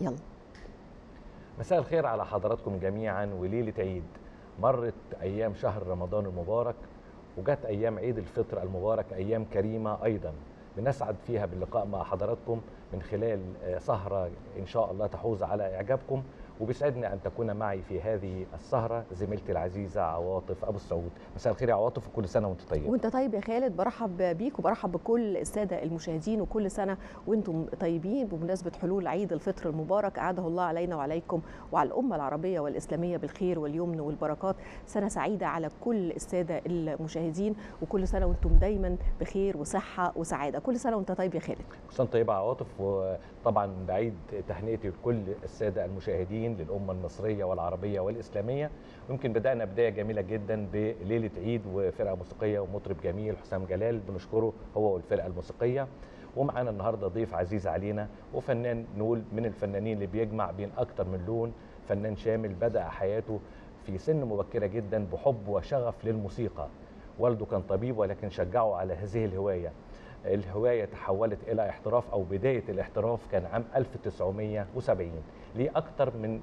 يلا مساء الخير على حضراتكم جميعا وليله عيد مرت ايام شهر رمضان المبارك وجت ايام عيد الفطر المبارك ايام كريمه ايضا بنسعد فيها باللقاء مع حضراتكم من خلال سهره ان شاء الله تحوز على اعجابكم وبيسعدني ان تكون معي في هذه السهره زميلتي العزيزه عواطف ابو السعود مساء الخير يا عواطف وكل سنه وانت طيب وانت طيب يا خالد برحب بيك وبرحب بكل الساده المشاهدين وكل سنه وانتم طيبين بمناسبه حلول عيد الفطر المبارك اعاده الله علينا وعليكم وعلى الامه العربيه والاسلاميه بالخير واليمن والبركات سنه سعيده على كل الساده المشاهدين وكل سنه وانتم دايما بخير وصحه وسعاده كل سنه وانت طيب يا خالد كل سنه طيبه عواطف وطبعا بعيد تهنئتي لكل الساده المشاهدين للأمة المصرية والعربية والإسلامية يمكن بدأنا بداية جميلة جدا بليلة عيد وفرقة موسيقية ومطرب جميل حسام جلال بنشكره هو والفرقة الموسيقية ومعانا النهارده ضيف عزيز علينا وفنان نقول من الفنانين اللي بيجمع بين أكتر من لون فنان شامل بدأ حياته في سن مبكرة جدا بحب وشغف للموسيقى والده كان طبيب ولكن شجعه على هذه الهواية الهواية تحولت إلى احتراف أو بداية الاحتراف كان عام 1970 ليه أكثر من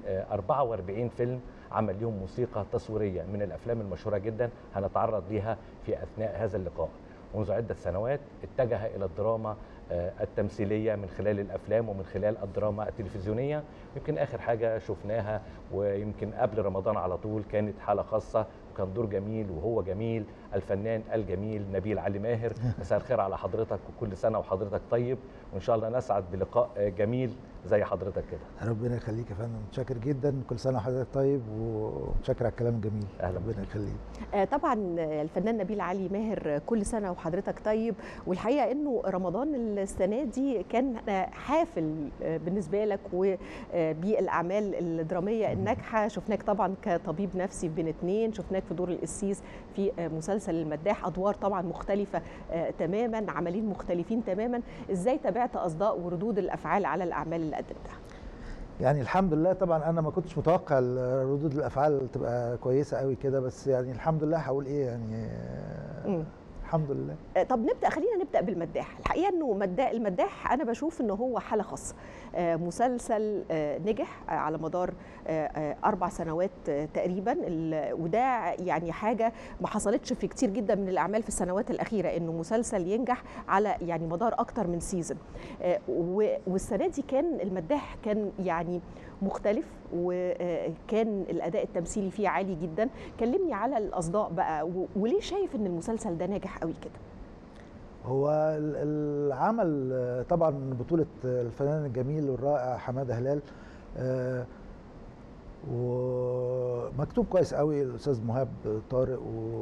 44 فيلم عمل لهم موسيقى تصويرية من الأفلام المشهورة جدا هنتعرض ليها في أثناء هذا اللقاء منذ عدة سنوات اتجه إلى الدراما التمثيلية من خلال الأفلام ومن خلال الدراما التلفزيونية يمكن آخر حاجة شفناها ويمكن قبل رمضان على طول كانت حالة خاصة وكان دور جميل وهو جميل الفنان الجميل نبيل علي ماهر مساء الخير على حضرتك وكل سنة وحضرتك طيب وإن شاء الله نسعد بلقاء جميل زي حضرتك كده ربنا يخليك يا فندم متشكر جدا كل سنه وحضرتك طيب ومتشكر على الكلام الجميل أهلا ربنا يخليك آه طبعا الفنان نبيل علي ماهر كل سنه وحضرتك طيب والحقيقه انه رمضان السنه دي كان حافل بالنسبه لك وبالاعمال الدراميه الناجحه شفناك طبعا كطبيب نفسي في بين اتنين شفناك في دور القسيس في مسلسل المداح ادوار طبعا مختلفه تماما عملين مختلفين تماما ازاي تابعت اصداء وردود الافعال على الاعمال اللي قدمتها يعني الحمد لله طبعا انا ما كنتش متوقع ردود الافعال تبقى كويسه قوي كده بس يعني الحمد لله هقول ايه يعني م. الحمد لله طب نبدا خلينا نبدا بالمداح الحقيقه انه مداح المداح انا بشوف انه هو حاله خاصه مسلسل نجح على مدار اربع سنوات تقريبا وده يعني حاجه ما حصلتش في كتير جدا من الاعمال في السنوات الاخيره انه مسلسل ينجح على يعني مدار اكتر من سيزون والسنه دي كان المداح كان يعني مختلف وكان الاداء التمثيلي فيه عالي جدا كلمني على الاصداء بقى وليه شايف ان المسلسل ده ناجح قوي كده هو العمل طبعا بطولة الفنان الجميل والرائع حمادة هلال ومكتوب كويس قوي الأستاذ مهاب طارق و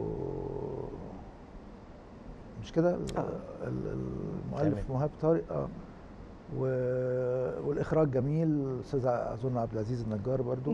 مش كده المؤلف مهاب طارق اه والاخراج جميل الاستاذ اظن عبد العزيز النجار برضو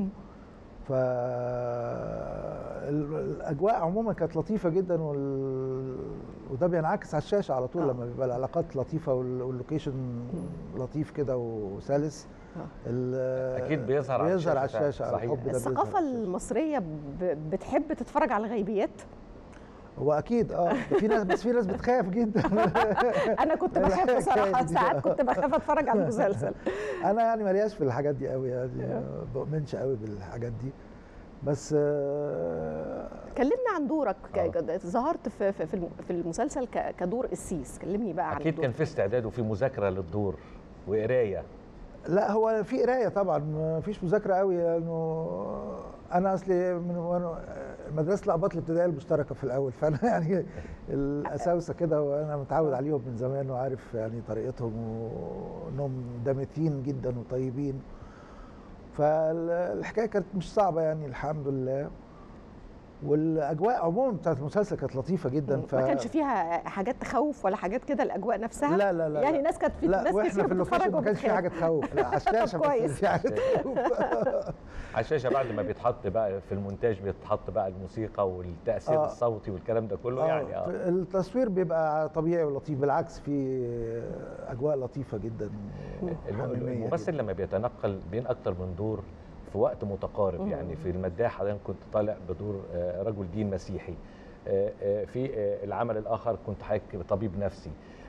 فالاجواء عموما كانت لطيفه جدا وال... وده بينعكس على الشاشه على طول آه. لما بيبقى العلاقات لطيفه واللوكيشن لطيف كده وسلس اكيد بيظهر بيظهر على الشاشه صحيح. الحب ده الثقافه المصريه بتحب تتفرج على الغيبيات هو اكيد اه في ناس بس في ناس بتخاف جدا انا كنت بخاف بصراحه ساعات كنت بخاف اتفرج على المسلسل انا يعني مالياش في الحاجات دي قوي يعني ما بؤمنش قوي بالحاجات دي بس آه كلمنا عن دورك آه. ظهرت في في في المسلسل كدور قسيس كلمني بقى عن اكيد كان في استعداد وفي مذاكره للدور وقرايه لا هو في قرايه طبعا ما فيش مذاكره قوي لانه انا اصلي من وانا مدرسه الاباط الابتدائيه المشتركه في الاول فانا يعني الاساوسه كده وانا متعود عليهم من زمان وعارف يعني طريقتهم وانهم دمتين جدا وطيبين فالحكايه كانت مش صعبه يعني الحمد لله والاجواء عموما بتاعت المسلسل كانت لطيفه جدا ف... ما كانش فيها حاجات تخوف ولا حاجات كده الاجواء نفسها لا لا لا يعني ناس كانت في لا ناس واحنا في اللوكيشن ما كانش في حاجه تخوف لا على الشاشه كويس في حاجه تخوف على الشاشه بعد ما بيتحط بقى في المونتاج بيتحط بقى الموسيقى والتاثير آه. الصوتي والكلام ده كله آه. يعني اه التصوير بيبقى طبيعي ولطيف بالعكس في اجواء لطيفه جدا الممثل لما بيتنقل بين اكتر من دور في وقت متقارب مم. يعني في المداح حاليا كنت طالع بدور رجل دين مسيحي في العمل الاخر كنت حضرتك طبيب نفسي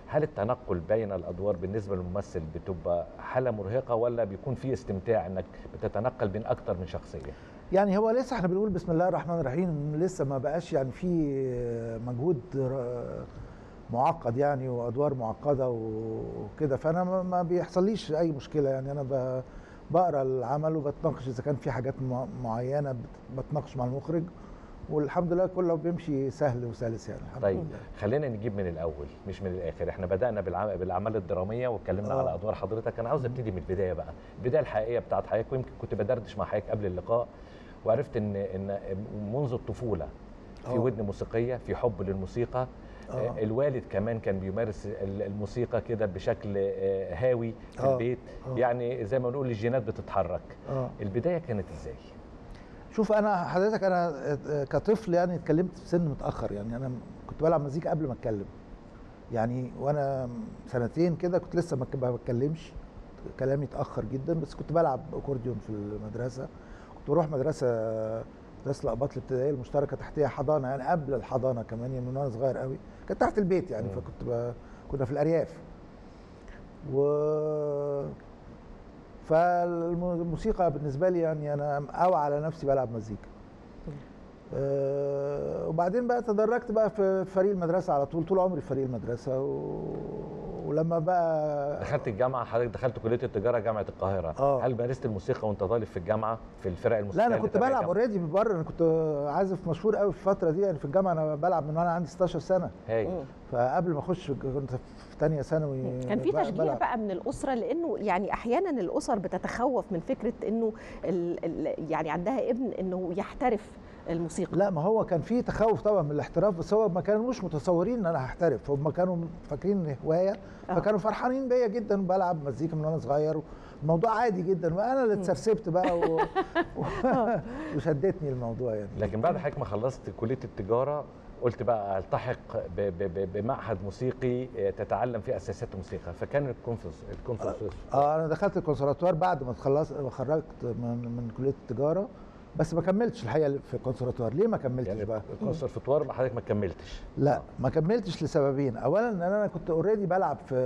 هل التنقل بين الادوار بالنسبه للممثل بتبقى حاله مرهقه ولا بيكون في استمتاع انك بتتنقل بين اكتر من شخصيه يعني هو لسه احنا بنقول بسم الله الرحمن الرحيم لسه ما بقاش يعني في مجهود ر- معقد يعني وادوار معقده وكده فانا ما- ما بيحصليش اي مشكله يعني انا ب- بقرا العمل وبتناقش اذا كان في حاجات مع- معينه بت- بتناقش مع المخرج والحمد لله كله بيمشي سهل وسلس يعني الحمد طيب لله خلينا نجيب من الاول مش من الاخر احنا بدانا بالعم... بالاعمال الدراميه واتكلمنا آه. على ادوار حضرتك انا عاوز ابتدي من البدايه بقى البدايه الحقيقيه بتاعت حضرتك ويمكن كنت بدردش مع حضرتك قبل اللقاء وعرفت ان ان منذ الطفوله في آه. ودن موسيقيه في حب للموسيقى آه. آه. الوالد كمان كان بيمارس ال- الموسيقى كده بشكل آه، هاوي في آه. البيت آه. يعني زي ما نقول الجينات بتتحرك اه البدايه كانت ازاي شوف انا حضرتك انا كطفل يعني اتكلمت في سن متاخر يعني انا كنت بلعب مزيكا قبل ما اتكلم يعني وانا سنتين كده كنت لسه ما ما بتكلمش كلامي اتاخر جدا بس كنت بلعب اكورديون في المدرسه كنت بروح مدرسه مدرسه الاباط الابتدائيه المشتركه تحتها حضانه يعني قبل الحضانه كمان يعني من وانا صغير قوي كانت تحت البيت يعني مم. فكنت ب... كنا في الارياف و فالموسيقى بالنسبه لي يعني انا اوعى على نفسي بلعب مزيكا أه وبعدين بقى تدرجت بقى في فريق المدرسه على طول طول عمري في فريق المدرسه و... ولما بقى دخلت الجامعه حضرتك دخلت كليه التجاره جامعه القاهره آه. هل مارست الموسيقى وانت طالب في الجامعه في الفرق الموسيقيه لا انا اللي كنت تبع بلعب الجامعة؟ اوريدي بره انا كنت عازف مشهور قوي في الفتره دي يعني في الجامعه انا بلعب من وانا عندي 16 سنه هاي مم. فقبل ما اخش كنت في ثانيه ثانوي كان في ب- تشجيع بلعب. بقى من الاسره لانه يعني احيانا الاسر بتتخوف من فكره انه ال ال يعني عندها ابن انه يحترف الموسيقى لا ما هو كان في تخوف طبعا من الاحتراف بس هو ما كانوش متصورين ان انا هحترف هم كانوا فاكرين ان هوايه آه. فكانوا فرحانين بيا جدا بلعب مزيكا من وانا صغير الموضوع عادي جدا وانا اللي اتسرسبت بقى و... و... وشدتني الموضوع يعني لكن بعد حضرتك ما خلصت كليه التجاره قلت بقى التحق ب- ب- ب- بمعهد موسيقي آه، تتعلم فيه اساسات الموسيقى فكان الكونفرس الكونفرس اه انا دخلت الكونسرفتوار بعد ما خلصت خرجت من من كليه التجاره بس ما كملتش الحقيقه في الكونسرفتوار ليه ما كملتش يعني بقى الكونسرفتوار حضرتك ما كملتش لا ما كملتش لسببين اولا ان انا كنت اوريدي بلعب في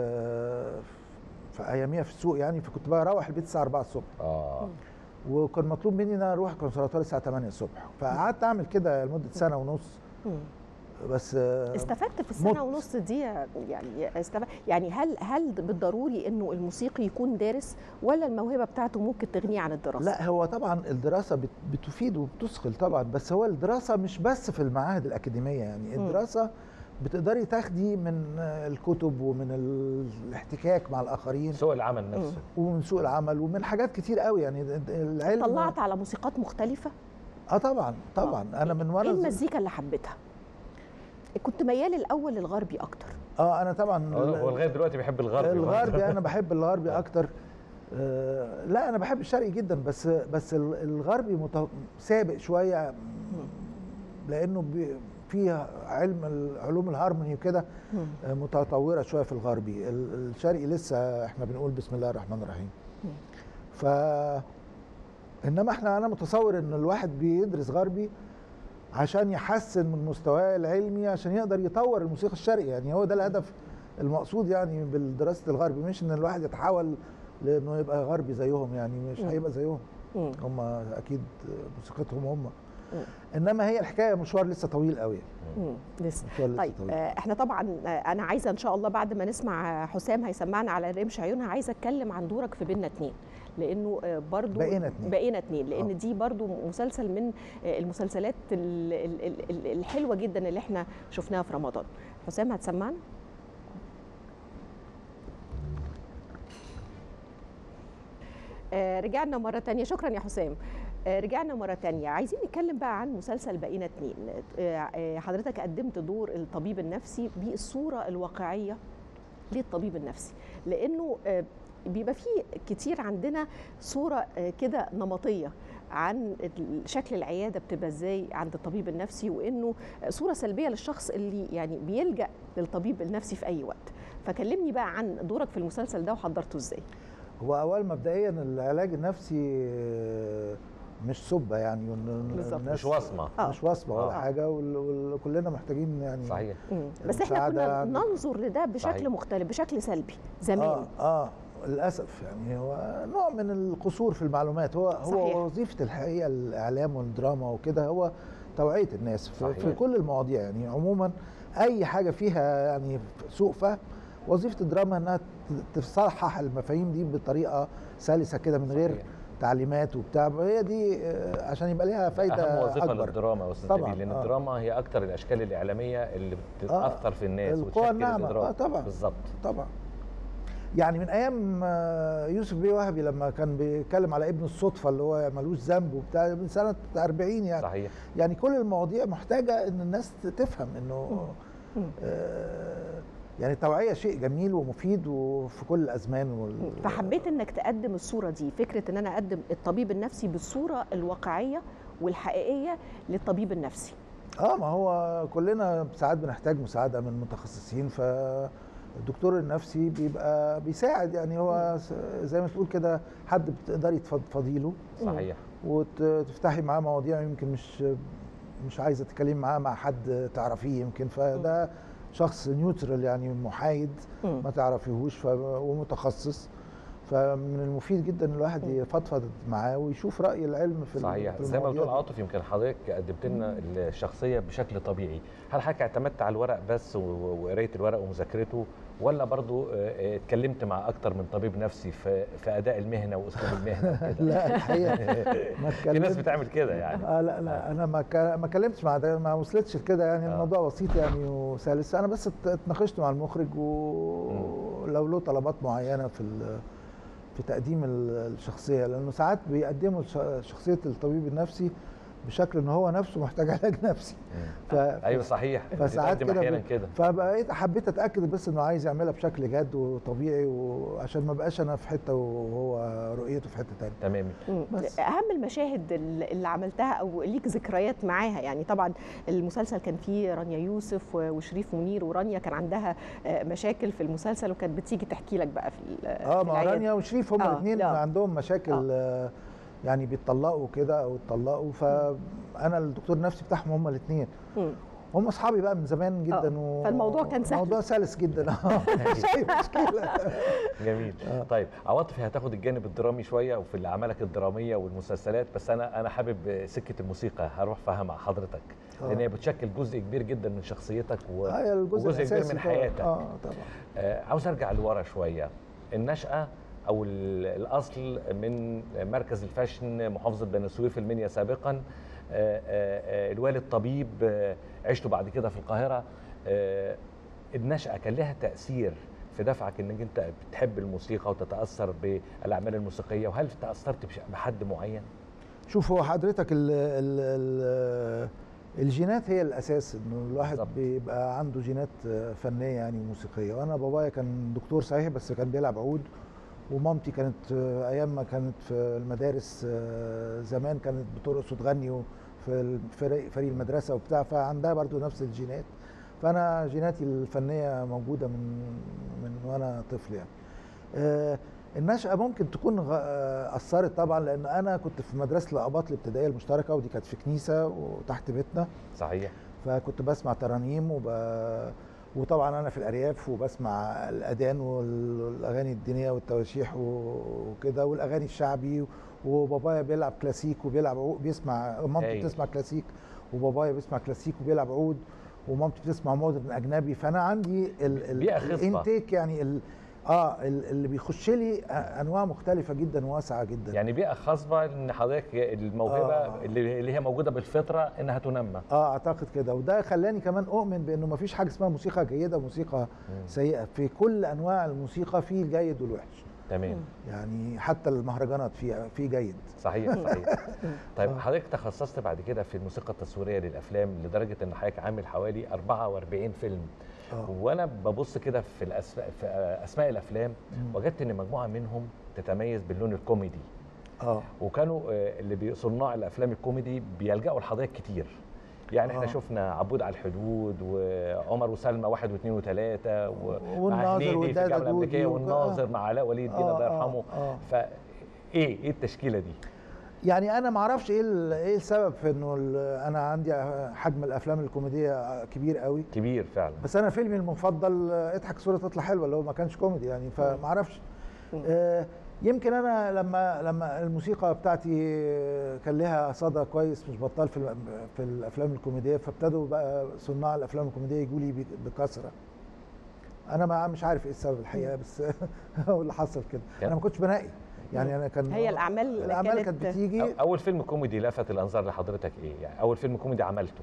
في اياميها في السوق يعني فكنت بروح البيت الساعه 4 الصبح اه وكان مطلوب مني ان انا اروح الكونسرفتوار الساعه 8 الصبح فقعدت اعمل كده لمده سنه ونص مم. بس آه، استفدت في السنه مت. ونص دي يعني استفدت يعني هل هل بالضروري انه الموسيقي يكون دارس ولا الموهبه بتاعته ممكن تغنيه عن الدراسه؟ لا هو طبعا الدراسه بت- بتفيد وبتثقل طبعا بس هو الدراسه مش بس في المعاهد الاكاديميه يعني مم. الدراسه بتقدري تاخدي من الكتب ومن الاحتكاك مع الاخرين سوق العمل نفسه ومن سوق العمل ومن حاجات كتير قوي يعني العلم طلعت على موسيقات مختلفه اه طبعا طبعا انا من ايه وانا ز- المزيكا اللي حبيتها؟ كنت ميال الاول للغربي اكتر اه انا طبعا هو هو لغايه دلوقتي بيحب الغربي الغربي انا بحب الغربي اكتر آه لا انا بحب الشرقي جدا بس بس ال- الغربي مت- سابق شويه لانه بي- فيه علم ال- علوم الهارموني وكده مم. آه، متطوره شويه في الغربي ال- الشرقي لسه احنا بنقول بسم الله الرحمن الرحيم مم. ف انما احنا انا متصور ان الواحد بيدرس غربي عشان يحسن من مستواه العلمي عشان يقدر يطور الموسيقى الشرقي يعني هو ده الهدف المقصود يعني بالدراسه الغربي مش ان الواحد يتحول لانه يبقى غربي زيهم يعني مش مم. هيبقى زيهم مم. هم اكيد موسيقتهم هم مم. انما هي الحكايه مشوار لسه طويل قوي مم. لسه مشوار لسه طيب طويل آه، احنا طبعا آه، انا عايزه ان شاء الله بعد ما نسمع حسام هيسمعنا على رمش عيونها عايزه اتكلم عن دورك في بينا اتنين لانه آه، برضو بقينا اتنين. بقينا اتنين لان آه. دي برضو مسلسل من آه، المسلسلات ال- ال- ال- ال- الحلوه جدا اللي احنا شفناها في رمضان حسام هتسمعنا آه، رجعنا مرة تانية شكرا يا حسام آه، رجعنا مرة تانية عايزين نتكلم بقى عن مسلسل بقينا اتنين آه، آه، حضرتك قدمت دور الطبيب النفسي بالصورة الواقعية للطبيب النفسي لأنه آه، بيبقى فيه كتير عندنا صورة آه، كده نمطية عن ال- شكل العيادة بتبقى ازاي عند الطبيب النفسي وانه صورة سلبية للشخص اللي يعني بيلجأ للطبيب النفسي في اي وقت فكلمني بقى عن دورك في المسلسل ده وحضرته ازاي هو اول مبدئيا العلاج النفسي آه، مش سبه يعني وإن بالظبط. الناس مش وصمه آه. مش وصمه ولا آه. حاجه وال- وكلنا محتاجين يعني صحيح مم. بس احنا المساعدة كنا عند- ننظر لده بشكل صحيح. مختلف بشكل سلبي زمان اه اه للاسف يعني هو نوع من القصور في المعلومات هو صحيح. هو وظيفه الحقيقه الاعلام والدراما وكده هو توعيه الناس في, صحيح. في كل المواضيع يعني عموما اي حاجه فيها يعني سوء فهم وظيفه الدراما انها ت- تصحح المفاهيم دي بطريقه سلسه كده من غير صحيح. تعليمات وبتاع هي دي آه، عشان يبقى لها فايده اهم وظيفه اكبر للدراما يا استاذ طبعاً، نبيل لان آه. الدراما هي اكتر الاشكال الاعلاميه اللي بتتاثر في الناس القوى وتشكل الناعمة، الادراك آه، طبعاً. بالظبط طبعا يعني من ايام آه، يوسف بيه وهبي لما كان بيتكلم على ابن الصدفه اللي هو ملوش ذنب وبتاع من سنه 40 يعني صحيح يعني كل المواضيع محتاجه ان الناس تفهم انه مم. آه، يعني التوعيه شيء جميل ومفيد وفي كل الازمان وال... فحبيت انك تقدم الصوره دي فكره ان انا اقدم الطبيب النفسي بالصوره الواقعيه والحقيقيه للطبيب النفسي اه ما هو كلنا ساعات بنحتاج مساعده من متخصصين فالدكتور النفسي بيبقى بيساعد يعني هو س- زي ما تقول كده حد بتقدري تفضفضي له صحيح وتفتحي معاه مواضيع يمكن مش مش عايزه تتكلمي معاه مع حد تعرفيه يمكن فده شخص نيوترال يعني محايد مم. ما تعرفيهوش ف- ومتخصص فمن المفيد جدا ان الواحد مم. يفضفض معاه ويشوف راي العلم في ال- صحيح في زي ما المواضيع بتقول دي. عاطف يمكن حضرتك قدمت لنا الشخصيه بشكل طبيعي هل حضرتك اعتمدت على الورق بس و- و- وقرايه الورق ومذاكرته ولا برضو آه، آه، اتكلمت مع اكتر من طبيب نفسي في في اداء المهنه واسلوب المهنه وكده؟ لا الحقيقه ما في ناس اتكلمت بتعمل كده يعني اه لا لا انا ما كا- ما كلمتش مع ده ما وصلتش لكده يعني آه. الموضوع بسيط يعني وسلس انا بس ات- اتناقشت مع المخرج ولو له طلبات معينه في ال- في تقديم ال- الشخصيه لانه ساعات بيقدموا الش- شخصيه الطبيب النفسي بشكل ان هو نفسه محتاج علاج نفسي ف... ايوه صحيح فساعات بتتقدم كده احيانا ب- كده فبقيت حبيت اتاكد بس انه عايز يعملها بشكل جد وطبيعي وعشان ما بقاش انا في حته وهو رؤيته في حته تانية تمام مم. بس. اهم المشاهد اللي اللي عملتها او ليك ذكريات معاها يعني طبعا المسلسل كان فيه رانيا يوسف و- وشريف منير ورانيا كان عندها آه، مشاكل في المسلسل وكانت بتيجي تحكي لك بقى في ال- اه في مع العيادة. رانيا وشريف هما آه، الاثنين لا. عندهم مشاكل آه. يعني بيتطلقوا كده او اتطلقوا فانا الدكتور النفسي بتاعهم هما الاثنين مم. هم اصحابي بقى من زمان جدا آه، و... فالموضوع كان سهل. الموضوع سلس جدا اه مش اي مشكله جميل آه. طيب عواطف هتاخد الجانب الدرامي شويه وفي اعمالك الدراميه والمسلسلات بس انا انا حابب سكه الموسيقى هروح فيها مع حضرتك آه. لان هي بتشكل جزء كبير جدا من شخصيتك و... آه، هي الجزء وجزء كبير الاساسي من طبعاً. حياتك اه طبعا آه عاوز ارجع لورا شويه النشاه او ال- الاصل من مركز الفاشن محافظه بني سويف المنيا سابقا آه، آه، آه، الوالد طبيب آه، عشته بعد كده في القاهره آه، النشأة كان لها تأثير في دفعك انك انت بتحب الموسيقى وتتأثر بالاعمال الموسيقية وهل تأثرت بش- بحد معين؟ شوف هو حضرتك ال ال ال الجينات هي الاساس انه الواحد بالظبط. بيبقى عنده جينات فنيه يعني موسيقيه وانا بابايا كان دكتور صحيح بس كان بيلعب عود ومامتي كانت ايام ما كانت في المدارس زمان كانت بترقص وتغني في الفريق فريق المدرسه وبتاع فعندها برضو نفس الجينات فانا جيناتي الفنيه موجوده من من وانا طفل يعني آه، النشأة ممكن تكون غ- آه، أثرت طبعا لأن أنا كنت في مدرسة الآباط الابتدائية المشتركة ودي كانت في كنيسة وتحت بيتنا صحيح فكنت بسمع ترانيم وب... وطبعا أنا في الأرياف وبسمع الأذان والأغاني الدينية والتواشيح وكده والأغاني الشعبي وبابايا بيلعب كلاسيك وبيلعب عود بيسمع مامتي هايل. بتسمع كلاسيك وبابايا بيسمع كلاسيك وبيلعب عود ومامتي بتسمع مودرن أجنبي فأنا عندي ال... ال... بيئة خصبة. الانتيك يعني ال... اه ال- اللي بيخش لي انواع مختلفه جدا واسعه جدا يعني بيئة خصبة ان حضرتك الموهبة آه. اللي اللي هي موجودة بالفطرة انها تنمى اه اعتقد كده وده خلاني كمان اؤمن بانه ما فيش حاجه اسمها موسيقى جيده وموسيقى سيئه في كل انواع الموسيقى في الجيد والوحش تمام يعني حتى المهرجانات في في جيد صحيح صحيح طيب آه. حضرتك تخصصت بعد كده في الموسيقى التصويريه للافلام لدرجه ان حضرتك عامل حوالي 44 فيلم اه وانا ببص كده في الاسماء في اسماء الافلام مم. وجدت ان مجموعه منهم تتميز باللون الكوميدي اه وكانوا آه، اللي بي- صناع الافلام الكوميدي بيلجأوا لحضرتك كتير يعني احنا آه. شفنا عبود على الحدود وعمر وسلمى واحد واثنين وثلاثه ومع والناظر هنيدي في والدادا الجامعه الامريكيه دودي وك- والناظر آه. مع علاء ولي الدين آه، الله آه، يرحمه آه. فا ايه ايه التشكيله دي؟ يعني انا ما اعرفش ايه ال- ايه السبب في انه ال- انا عندي حجم الافلام الكوميديه كبير قوي كبير فعلا بس انا فيلمي المفضل اضحك صوره تطلع حلوه اللي هو ما كانش كوميدي يعني فما اعرفش مم. آه، يمكن انا لما لما الموسيقى بتاعتي كان لها صدى كويس مش بطال في ال- في الافلام الكوميديه فابتدوا بقى صناع الافلام الكوميديه يجوا لي بكثره انا ما مش عارف ايه السبب الحقيقه بس هو اللي حصل كده انا ما كنتش بنقي يعني انا كان هي الأعمال الاعمال كانت- كانت بتيجي أو- اول فيلم كوميدي لفت الانظار لحضرتك ايه يعني اول فيلم كوميدي عملته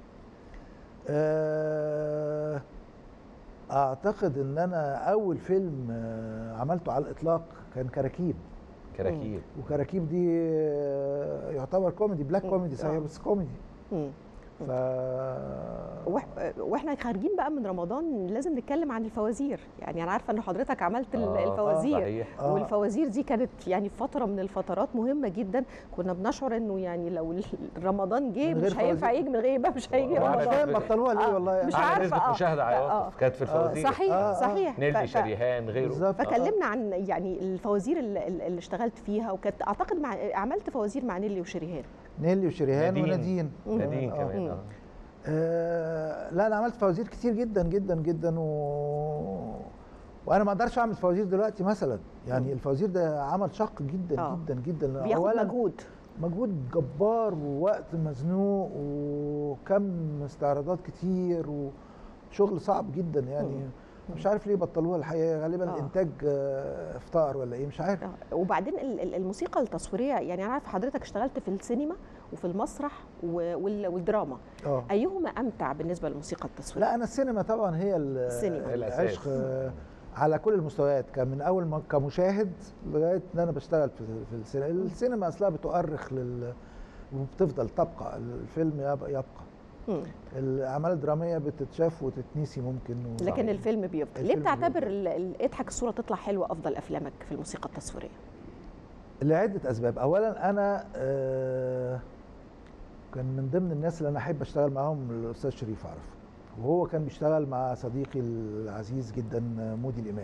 آه، اعتقد ان انا اول فيلم آه، عملته على الاطلاق كان كراكيب كراكيب وكراكيب دي آه، يعتبر كوميدي بلاك مم. كوميدي صحيح آه. بس كوميدي مم. ف وإح- واحنا خارجين بقى من رمضان لازم نتكلم عن الفوازير يعني انا عارفه ان حضرتك عملت ال- آه، الفوازير صحيح آه. والفوازير دي كانت يعني فتره من الفترات مهمه جدا كنا بنشعر انه يعني لو ال- رمضان جه من غير مش هينفع فوازير. يجي من غير يبقى مش هيجي وعلى انا مش فكرة- فاهم رمضان بطلوها ليه آه، والله يعني مش أعلى عارفة، نسبه آه. مشاهده على آه. وقف كانت في الفوازير صحيح آه، آه. صحيح نيلي ف- ف- شريهان غيره بالظبط. فكلمنا عن يعني الفوازير اللي, اللي اشتغلت فيها وكانت اعتقد مع عملت فوازير مع نيلي وشريهان نيلي وشريهان نادين. ونادين نادين آه. كمان مم. آه. آه لا انا عملت فوازير كتير جدا جدا جدا و... وانا ما اقدرش اعمل فوازير دلوقتي مثلا يعني مم. الفوازير ده عمل شق جدا آه. جدا جدا بياخد أولاً مجهود مجهود جبار ووقت مزنوق وكم استعراضات كتير وشغل صعب جدا يعني مم. مش عارف ليه بطلوها الحقيقه غالبا آه. الانتاج آه، افتقر ولا ايه مش عارف آه، وبعدين ال- ال- الموسيقى التصويريه يعني انا عارفه حضرتك اشتغلت في السينما وفي المسرح و- وال- والدراما اه ايهما امتع بالنسبه للموسيقى التصويريه لا انا السينما طبعا هي ال- السينما. العشق آه، على كل المستويات كان من اول ما كمشاهد لغايه ان انا بشتغل في في السينما السينما اصلها بتؤرخ لل وبتفضل تبقى الفيلم يبقى, يبقى. مم. الاعمال الدراميه بتتشاف وتتنسي ممكن و... لكن الفيلم بيفضل ليه الفيلم بتعتبر ال- ال- اضحك الصوره تطلع حلوه افضل افلامك في الموسيقى التصويريه لعدة أسباب أولا أنا آه، كان من ضمن الناس اللي أنا أحب أشتغل معاهم الأستاذ شريف عرف وهو كان بيشتغل مع صديقي العزيز جدا آه، مودي الإمام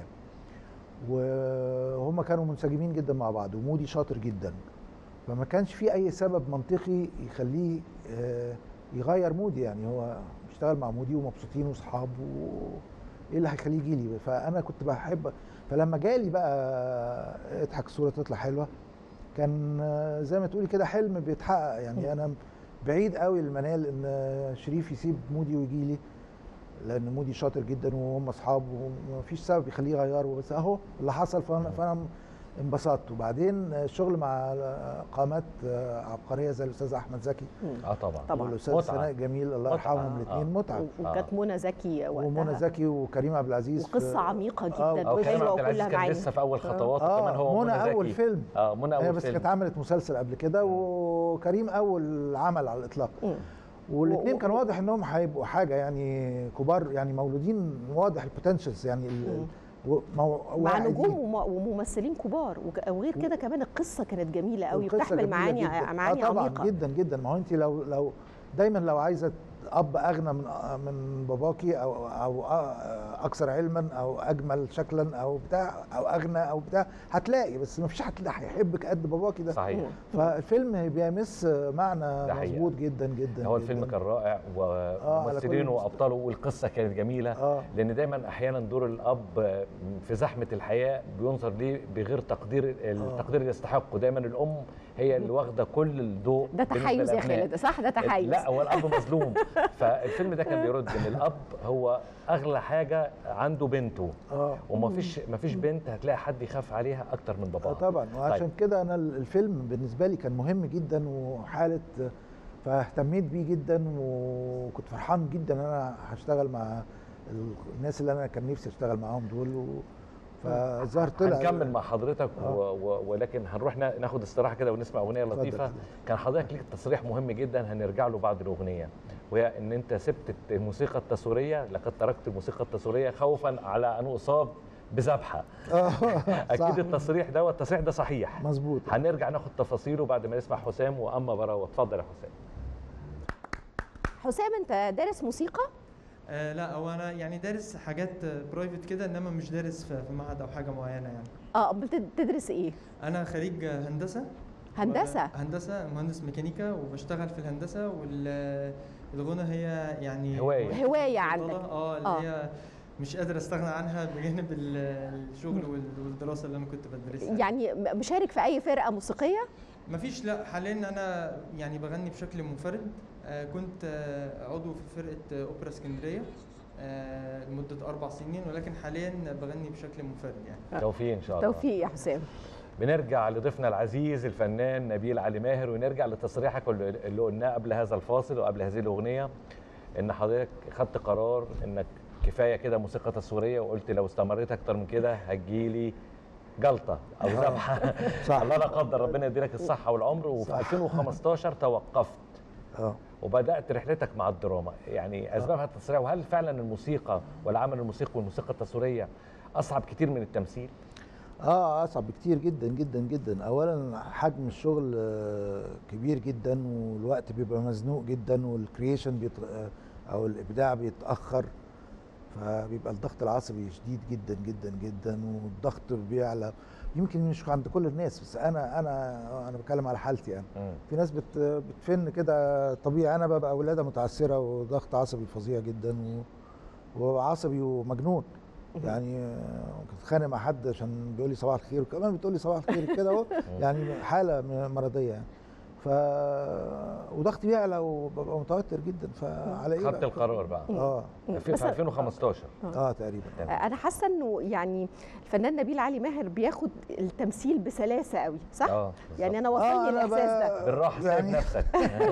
وهم كانوا منسجمين جدا مع بعض ومودي شاطر جدا فما كانش في أي سبب منطقي يخليه آه، يغير مودي يعني هو بيشتغل مع مودي ومبسوطين وصحاب وايه اللي هيخليه يجي لي فانا كنت بحب فلما جالي بقى اضحك الصوره تطلع حلوه كان آه، زي ما تقولي كده حلم بيتحقق يعني انا بعيد قوي المنال ان شريف يسيب مودي ويجي لي لان مودي شاطر جدا وهم اصحاب ومفيش سبب يخليه يغيره بس اهو اللي حصل فانا فانا انبسطت وبعدين الشغل مع قامات عبقريه زي الاستاذ احمد زكي مم. اه طبعا طبعا. والاستاذ متعة. سناء جميل الله متعة. يرحمهم آه. الاثنين متعه و- وكانت منى زكي وقتها ومنى زكي وكريم عبد العزيز وقصه في- عميقه آه، جدا او كريم وحلوه عبد العزيز وكلها كان معاني لسه في اول خطواته كمان اه هو منى زكي. اول فيلم اه منى هي اول بس فيلم كانت عملت مسلسل قبل كده وكريم اول عمل على الاطلاق مم. والاثنين و- كان واضح انهم هيبقوا حاجه يعني كبار يعني مولودين واضح البوتنشلز يعني ال- مم. و- مو- مع واعدين. نجوم وم- وممثلين كبار وك- وغير كده كمان القصه كانت جميله قوي والقصة بتحمل جميلة معاني جداً. معاني آه طبعا عميقه جدا جدا ما هو انت لو لو دايما لو عايزه اب اغنى من من باباكي او او اكثر علما او اجمل شكلا او بتاع او اغنى او بتاع هتلاقي بس ما فيش حد هيحبك قد باباكي ده صحيح مم. فالفيلم بيمس معنى ده حقيقة. مظبوط جدا جدا هو الفيلم جداً. كان رائع على كل وممثلينه المستوى. وابطاله والقصه كانت جميله اه لان دايما احيانا دور الاب في زحمه الحياه بينظر ليه بغير تقدير التقدير اللي يستحقه دايما الام هي اللي واخده كل الضوء ده بالنسبة تحيز يا للأبناء. خالد صح ده تحيز لا هو الاب مظلوم فالفيلم ده كان بيرد ان الاب هو اغلى حاجه عنده بنته اه وما فيش ما فيش بنت هتلاقي حد يخاف عليها اكتر من آه باباها طبعا وعشان طيب. كده انا الفيلم بالنسبه لي كان مهم جدا وحاله فاهتميت بيه جدا وكنت فرحان جدا ان انا هشتغل مع الناس اللي انا كان نفسي اشتغل معاهم دول و... فالظاهر طلع هنكمل مع حضرتك و... آه. و... ولكن هنروح نا- ناخد استراحه كده ونسمع اغنيه اتفضل. لطيفه كان حضرتك ليك تصريح مهم جدا هنرجع له بعد الاغنيه وهي ان انت سبت الموسيقى التصويريه لقد تركت الموسيقى التصويريه خوفا على ان اصاب بذبحه اه اكيد صح التصريح ده والتصريح ده صحيح مظبوط هنرجع ناخد تفاصيله بعد ما نسمع حسام واما براوه اتفضل يا حسام حسام انت دارس موسيقى آه لا هو انا يعني دارس حاجات برايفت كده انما مش دارس في في معهد او حاجه معينه يعني اه بتدرس ايه انا خريج هندسه هندسة. هندسه مهندس ميكانيكا وبشتغل في الهندسه والغنى هي يعني هواية. هواية مفضلة. عندك. اه اللي آه. هي مش قادر استغنى عنها بجانب ال- الشغل وال- والدراسه اللي انا كنت بدرسها يعني م- مشارك في اي فرقه موسيقيه مفيش لا حاليا انا يعني بغني بشكل منفرد آه، كنت آه، عضو في فرقه آه، اوبرا اسكندريه آه، لمده اربع سنين ولكن حاليا بغني بشكل منفرد يعني توفيق ان شاء الله توفيق يا حسام بنرجع لضيفنا العزيز الفنان نبيل علي ماهر ونرجع لتصريحك اللي اللي قلناه قبل هذا الفاصل وقبل هذه الاغنيه ان حضرتك خدت قرار انك كفايه كده موسيقى تصويريه وقلت لو استمريت اكتر من كده هتجيلي جلطه او ذبحه صح. الله لا قدر ربنا يديلك الصحه والعمر وفي صح. 2015 توقفت اه وبدات رحلتك مع الدراما يعني اسبابها التصريح وهل فعلا الموسيقى والعمل الموسيقي والموسيقى التصويريه اصعب كتير من التمثيل اه اصعب بكتير جدا جدا جدا اولا حجم الشغل آه، كبير جدا والوقت بيبقى مزنوق جدا والكرييشن بيت... آه، او الابداع بيتاخر فبيبقى الضغط العصبي شديد جدا جدا جدا والضغط بيعلى يمكن مش عند كل الناس بس انا انا انا بتكلم على حالتي انا مم. في ناس بت بتفن كده طبيعي انا ببقى ولاده متعثره وضغط عصبي فظيع جدا و... وعصبي ومجنون يعني آه، كنت اتخانق مع حد عشان بيقول لي صباح الخير وكمان بتقول لي صباح الخير كده اهو يعني حاله م- مرضيه يعني ف وضغطي بيعلى وببقى متوتر جدا فعلى ايه خدت بقى؟ القرار بقى اه في بس- في 2015 اه تقريبا تمام. انا حاسه انه يعني الفنان نبيل علي ماهر بياخد التمثيل بسلاسه قوي صح اه يعني انا آه، وصلني أنا الاحساس ب- ده بالراحه سايب يعني- نفسك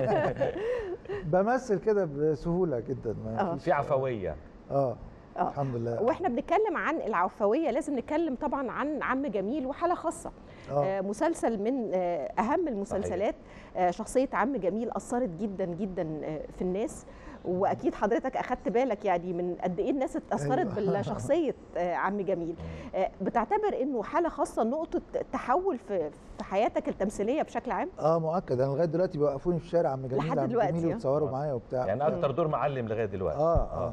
بمثل كده بسهوله جدا ما آه. فيش- في عفويه اه آه. الحمد لله واحنا بنتكلم عن العفويه لازم نتكلم طبعا عن عم جميل وحاله خاصه اه آه، مسلسل من آه، اهم المسلسلات آه، شخصيه عم جميل اثرت جدا جدا آه، في الناس واكيد حضرتك اخدت بالك يعني من قد ايه الناس اتاثرت أيوة. بالشخصيه آه، عم جميل آه، بتعتبر انه حاله خاصه نقطه تحول في في حياتك التمثيليه بشكل عام اه مؤكد انا لغايه دلوقتي بيوقفوني في الشارع عم جميل لحد عم دلوقتي، جميل آه. ويتصوروا معايا وبتاع يعني اكتر دور معلم لغايه دلوقتي آه, اه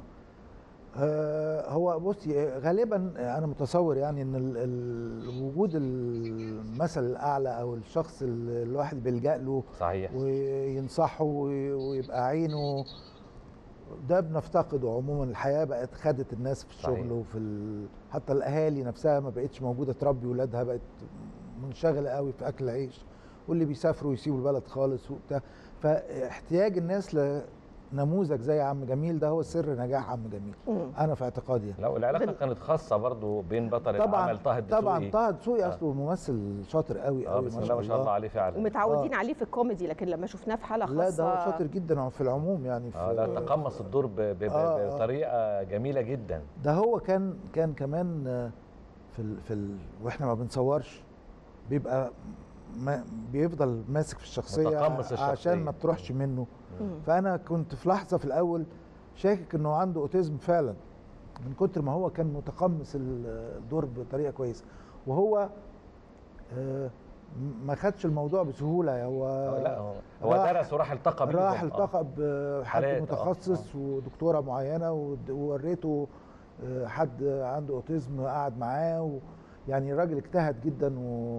آه هو بصي غالبا انا متصور يعني ان ال- ال- وجود المثل الاعلى او الشخص اللي الواحد بيلجا له صحيح وينصحه وي- ويبقى عينه ده بنفتقده عموما الحياه بقت خدت الناس في الشغل صحيح. وفي ال... حتى الاهالي نفسها ما بقتش موجوده تربي ولادها بقت منشغله قوي في اكل عيش واللي بيسافروا يسيبوا البلد خالص وبتاع فاحتياج الناس لنموذج زي عم جميل ده هو سر نجاح عم جميل مم. انا في اعتقادي يعني. لو العلاقه بال- كانت خاصه برضو بين بطل طبعا العمل طه الدسوقي طبعا طه دسوقي آه. اصله ممثل شاطر قوي اه قوي بسم الله ما شاء الله عليه فعلا ومتعودين عليه في الكوميدي لكن لما شفناه في حاله خاصه لا ده هو شاطر جدا في العموم يعني في اه لا تقمص الدور ب- ب- ب- آه، آه. بطريقه جميله جدا ده هو كان كان كمان آه، في ال في ال واحنا ما بنصورش بيبقى ما بيفضل ماسك في الشخصيه متقمص الشخصية. عشان ما تروحش منه مم. فانا كنت في لحظه في الاول شاكك انه عنده اوتيزم فعلا من كتر ما هو كان متقمص ال- الدور بطريقه كويسه وهو آه، م- ما خدش الموضوع بسهوله هو آه، لا هو هو راح- درس وراح التقى بيهم راح آه. التقى بحد حالات، آه، متخصص ودكتوره معينه ود- ووريته آه، حد عنده اوتيزم قعد معاه و يعني الراجل اجتهد جدا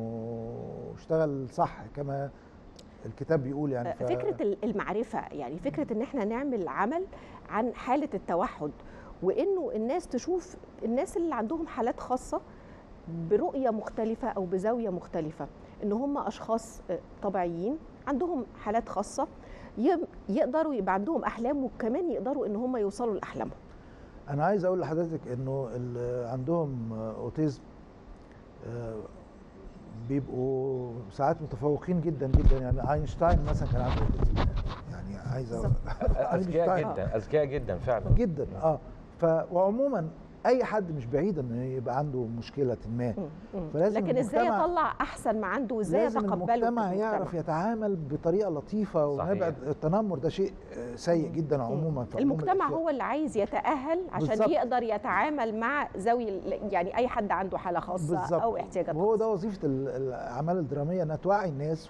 واشتغل صح كما الكتاب بيقول يعني ف... فكره ال- المعرفه يعني فكره ان احنا نعمل عمل عن حاله التوحد وانه الناس تشوف الناس اللي عندهم حالات خاصه برؤيه مختلفه او بزاويه مختلفه ان هم اشخاص آه، طبيعيين عندهم حالات خاصه يم- يقدروا يبقى عندهم احلام وكمان يقدروا ان هم يوصلوا لاحلامهم انا عايز اقول لحضرتك انه اللي عندهم اوتيزم آه، بيبقوا ساعات متفوقين جدا جدا يعني اينشتاين مثلا كان عنده اوتيزم يعني عايز أقول اذكياء أينشتاين. جدا اذكياء جدا فعلا جدا اه ف وعموما اي حد مش بعيد انه يبقى عنده مشكله ما مم. مم. فلازم لكن ازاي المجتمع- يطلع احسن ما عنده وازاي لازم يتقبله المجتمع في يعرف يتعامل بطريقه لطيفه صحيح. ونبعد التنمر ده شيء آه، سيء جدا عموما في عموم المجتمع الأشياء. هو اللي عايز يتأهل عشان بالظبط. يقدر يتعامل مع ذوي ال- يعني اي حد عنده حاله خاصه بالظبط او احتياجات وهو خاصة. ده وظيفه ال- الاعمال الدراميه انها توعي الناس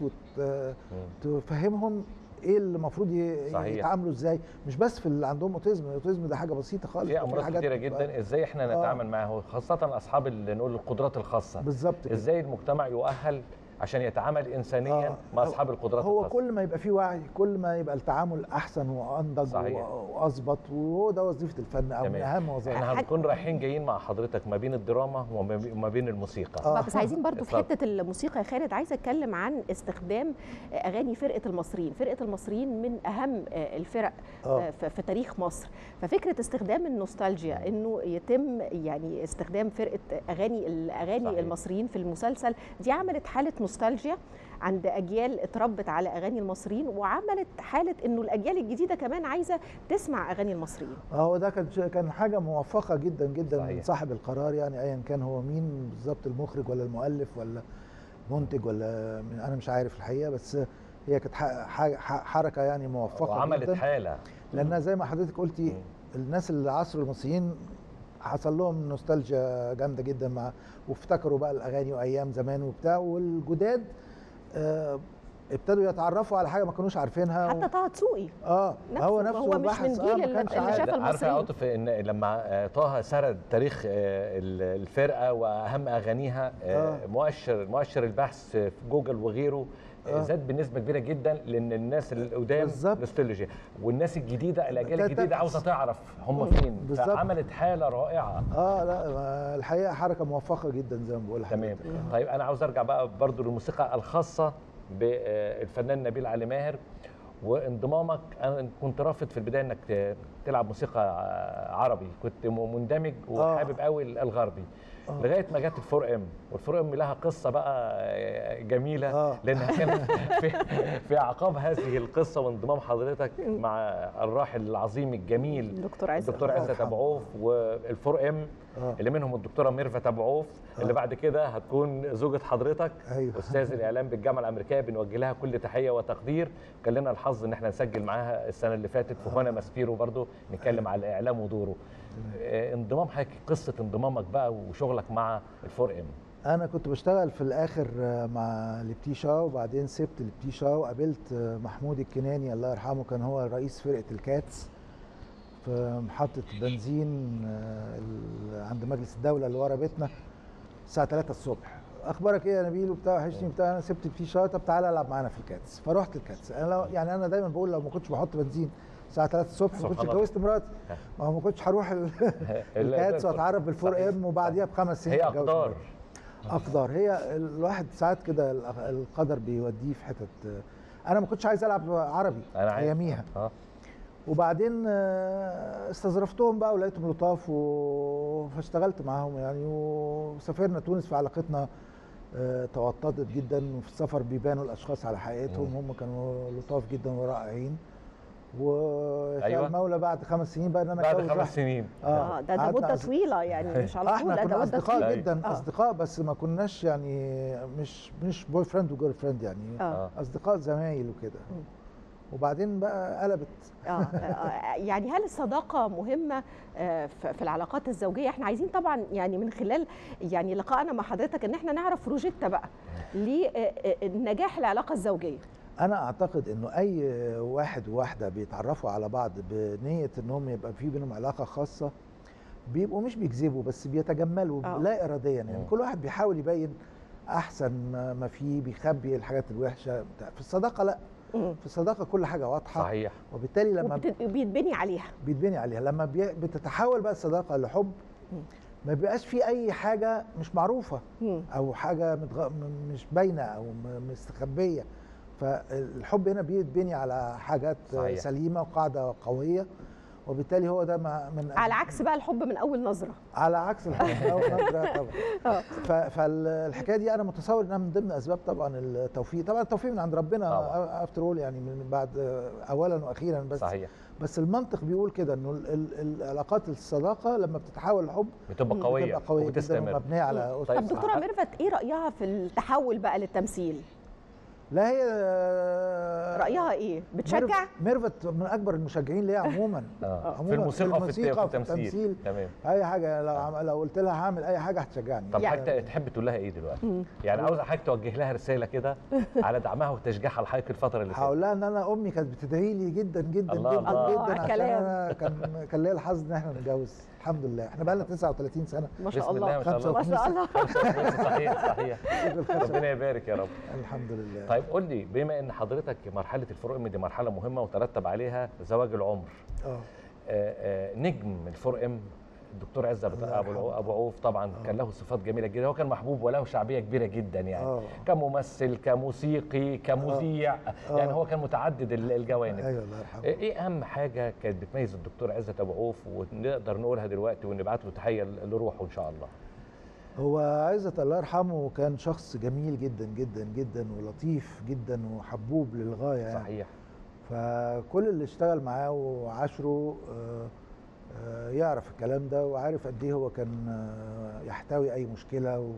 وتفهمهم ايه اللي المفروض ي- صحيح. يتعاملوا ازاي مش بس في اللي عندهم اوتيزم الاوتيزم ده حاجه بسيطه خالص في امراض حاجات كتيره بتبقى- جدا ازاي احنا آه. نتعامل معاه خاصه اصحاب اللي نقول القدرات الخاصه بالظبط كده. ازاي المجتمع يؤهل عشان يتعامل انسانيا آه. مع اصحاب القدرات هو الخاصة. كل ما يبقى فيه وعي كل ما يبقى التعامل احسن وانضج صحيح. و- واظبط وهو ده وظيفه الفن او من تمام. اهم وظائف احنا حاجة- هنكون رايحين جايين مع حضرتك ما بين الدراما وما بي- وما بين الموسيقى آه. بس عايزين برضو في اتفضل. حته الموسيقى يا خالد عايزه اتكلم عن استخدام اغاني فرقه المصريين فرقه المصريين من اهم آه، الفرق آه. آه، في في تاريخ مصر ففكره استخدام النوستالجيا انه يتم يعني استخدام فرقه اغاني الاغاني صحيح. المصريين في المسلسل دي عملت حاله نوستالجيا عند اجيال اتربت على اغاني المصريين وعملت حاله انه الاجيال الجديده كمان عايزه تسمع اغاني المصريين هو ده كان كان حاجه موفقه جدا جدا صحيح. من صاحب القرار يعني ايا كان هو مين بالظبط المخرج ولا المؤلف ولا منتج ولا من انا مش عارف الحقيقه بس هي كانت ح- ح- ح- حركه يعني موفقه وعملت جدا حاله لانها زي ما حضرتك قلتي مم. الناس اللي عصروا المصريين حصل لهم نوستالجيا جامده جدا مع وافتكروا بقى الاغاني وايام زمان وبتاع والجداد آه ابتدوا يتعرفوا على حاجه ما كانوش عارفينها حتى طه دسوقي اه نفسه، هو نفسه هو مش من بحث، جيل آه ما اللي- كانش اللي عارف. شاف لا، عارف يا المصريين. عاطف ان لما آه، طه سرد تاريخ آه، ال- الفرقه واهم اغانيها آه، آه. مؤشر مؤشر البحث في جوجل وغيره آه، آه. زاد بنسبه كبيره جدا لان الناس القدام بالظبط. نوستالجيا والناس الجديده الاجيال ابتدت الجديده تبحث. عاوزه تعرف هم فين بالظبط. فعملت حاله رائعه اه لا ما الحقيقه حركه موفقه جدا زي ما بقول تمام لحضرتك. طيب انا عاوز ارجع بقى برضو للموسيقى الخاصه بالفنان نبيل علي ماهر وانضمامك انا كنت رافض في البدايه انك ت- تلعب موسيقى عربي كنت م- مندمج وحابب قوي الغربي آه. لغايه ما جت الفور ام والفور ام لها قصه بقى جميله آه. لانها كانت في, في اعقاب هذه القصه وانضمام حضرتك مع الراحل العظيم الجميل الدكتور عزت الدكتور الله عزت يرحمه. ابو عوف والفور ام آه. اللي منهم الدكتوره ميرفت ابو عوف اللي آه. بعد كده هتكون زوجة حضرتك أيوة. استاذ الاعلام بالجامعه الامريكيه بنوجه لها كل تحيه وتقدير كان لنا الحظ ان احنا نسجل معاها السنه اللي فاتت في هنا ماسبيرو برضو نتكلم على الاعلام ودوره آه، انضمام حضرتك قصه انضمامك بقى وشغلك مع الفور ام انا كنت بشتغل في الاخر آه، مع لبتيشا وبعدين سبت لبتيشا وقابلت آه، محمود الكناني الله يرحمه كان هو رئيس فرقه الكاتس في محطه بنزين آه، ال- عند مجلس الدوله اللي ورا بيتنا الساعه 3 الصبح اخبارك ايه يا نبيل وبتاع وحشني وبتاع انا سبت لبتيشا طب تعالى العب معانا في الكاتس فرحت الكاتس انا لو يعني انا دايما بقول لو ما كنتش بحط بنزين الساعه 3 الصبح ما سبحان كنتش الله. اتجوزت مراتي ما هو ما كنتش هروح ال- الكاتس واتعرف بالفور صحيح. ام وبعديها بخمس سنين هي أتجوز اقدار مراتي. اقدار هي الواحد ساعات كده الأ- القدر بيوديه في حتت انا ما كنتش عايز العب عربي انا عارف اياميها اه وبعدين آه، استظرفتهم بقى ولقيتهم لطاف و... فاشتغلت معاهم يعني وسافرنا تونس في علاقتنا آه، توطدت جدا وفي السفر بيبانوا الاشخاص على حقيقتهم مم. هم كانوا لطاف جدا ورائعين وشاء أيوة. المولى بعد خمس سنين بقى ان انا بعد أتجوز خمس واحدة. سنين اه ده ده قعدنا مده أص- طويله يعني مش على طول احنا لا ده كنا مده اصدقاء طويله جدا آه. اصدقاء بس ما كناش يعني مش مش بوي فريند وجيرل فريند يعني اه اصدقاء زمايل وكده مم. وبعدين بقى قلبت آه، آه، يعني هل الصداقة مهمة آه، في في العلاقات الزوجية؟ احنا عايزين طبعا يعني من خلال يعني لقائنا مع حضرتك ان احنا نعرف روجيتا بقى لنجاح العلاقة الزوجية. انا اعتقد انه اي واحد وواحده بيتعرفوا على بعض بنيه انهم يبقى في بينهم علاقه خاصه بيبقوا مش بيكذبوا بس بيتجملوا آه. لا اراديا يعني مم. كل واحد بيحاول يبين احسن ما ما فيه بيخبي الحاجات الوحشه بتاع. في الصداقه لا مم. في الصداقه كل حاجه واضحه صحيح وبالتالي لما وبت- وبيتبني عليها. بيتبني عليها لما بي- بتتحول بقى الصداقه لحب مم. ما بيبقاش في اي حاجه مش معروفه مم. او حاجه متغ... م- مش باينه او م- مستخبيه فالحب هنا بيتبني على حاجات صحيح. سليمه وقاعده قويه وبالتالي هو ده ما- من على عكس بقى الحب من أول نظرة. على عكس الحب أو نظرة طبعا آه. ف- فالحكايه دي انا متصور انها من ضمن اسباب طبعا التوفيق طبعا التوفيق من عند ربنا طبعاً. افتر اول يعني من بعد اولا واخيرا بس صحيح بس المنطق بيقول كده انه ال- ال- العلاقات الصداقه لما بتتحول لحب بتبقى مم. قويه بتبقى قويه جدا وبتستمر ومبنيه على طيب، أسس طب دكتورة صح. ميرفت ايه رأيها في التحول بقى للتمثيل؟ لا هي آه، رايها ايه بتشجع ميرفت من اكبر المشجعين ليها عموما آه. في عموماً الموسيقى وفي الموسيقى الت- وفي التمثيل التمثيل. تمام اي حاجه لو عم... لو قلت لها هعمل اي حاجه هتشجعني طب يعني- حضرتك تحب تقول لها ايه دلوقتي؟ يعني عاوز حضرتك توجه لها رساله كده على دعمها وتشجيعها لحضرتك الفتره اللي فاتت هقول لها ان انا امي كانت بتدعي لي جدا جدا الله جدا الله. جدا عشان كلام. انا كان كان ليا الحظ ان احنا نتجوز الحمد لله احنا بقى لنا 39 سنه ما شاء بسم الله الله ما شاء الله ما شاء الله صحيح صحيح ربنا يبارك يا رب الحمد لله طيب قول لي بما ان حضرتك مرحله الفور ام دي مرحله مهمه وترتب عليها زواج العمر اه آه، آه، نجم الفور ام الدكتور عزت الله ابو يرحمه. ابو عوف طبعا كان له صفات جميله جدا هو كان محبوب وله شعبيه كبيره جدا يعني آه. كممثل كموسيقي كمذيع آه. يعني هو كان متعدد ال- الجوانب ايوه الله يرحمه ايه اهم حاجه كانت بتميز الدكتور عزت ابو عوف ونقدر نقولها دلوقتي ونبعت له تحيه لروحه ان شاء الله هو عزت الله يرحمه كان شخص جميل جدا جدا جدا ولطيف جدا وحبوب للغايه يعني صحيح فكل اللي اشتغل معاه وعاشره آه، آه، يعرف الكلام ده وعارف قد ايه هو كان آه، يحتوي اي مشكله و-